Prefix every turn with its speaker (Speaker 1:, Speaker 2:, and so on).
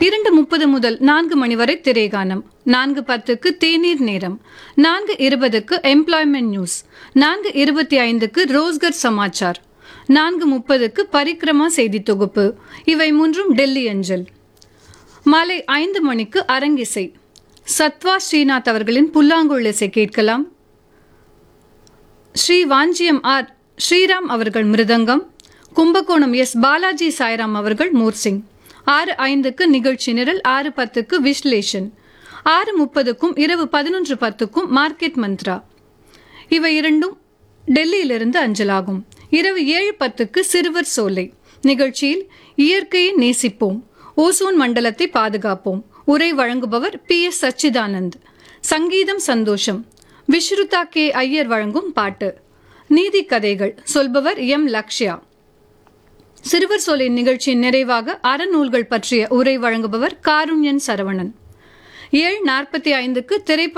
Speaker 1: இரண்டு முப்பது முதல் நான்கு மணி வரை திரைகானம் நான்கு பத்துக்கு தேநீர் நேரம் நான்கு இருபதுக்கு எம்ப்ளாய்மெண்ட் நியூஸ் நான்கு இருபத்தி ஐந்துக்கு ரோஸ்கர் சமாச்சார் நான்கு முப்பதுக்கு பரிக்ரமா செய்தி தொகுப்பு இவை மூன்றும் டெல்லி அஞ்சல் மாலை ஐந்து மணிக்கு அரங்கிசை சத்வா ஸ்ரீநாத் அவர்களின் புல்லாங்குழல் இசை கேட்கலாம் ஸ்ரீ வாஞ்சியம் ஆர் ஸ்ரீராம் அவர்கள் மிருதங்கம் கும்பகோணம் எஸ் பாலாஜி சாய்ராம் அவர்கள் மோர்சிங் ஆறு ஐந்துக்கு நிகழ்ச்சி நிரல் ஆறு பத்துக்கு விஸ்லேஷன் ஆறு முப்பதுக்கும் இரவு பதினொன்று பத்துக்கும் மார்க்கெட் மந்த்ரா இவை இரண்டும் டெல்லியிலிருந்து அஞ்சலாகும் இரவு ஏழு பத்துக்கு சிறுவர் சோலை நிகழ்ச்சியில் இயற்கையை நேசிப்போம் ஓசோன் மண்டலத்தை பாதுகாப்போம் உரை வழங்குபவர் பி எஸ் சச்சிதானந்த் சங்கீதம் சந்தோஷம் விஸ்ருதா கே ஐயர் வழங்கும் பாட்டு நீதி கதைகள் சொல்பவர் எம் லக்ஷ்யா சிறுவர் சோலை நிகழ்ச்சியின் நிறைவாக அறநூல்கள் பற்றிய உரை வழங்குபவர் காருண்யன் சரவணன் ஏழு நாற்பத்தி ஐந்துக்கு திரைப்பட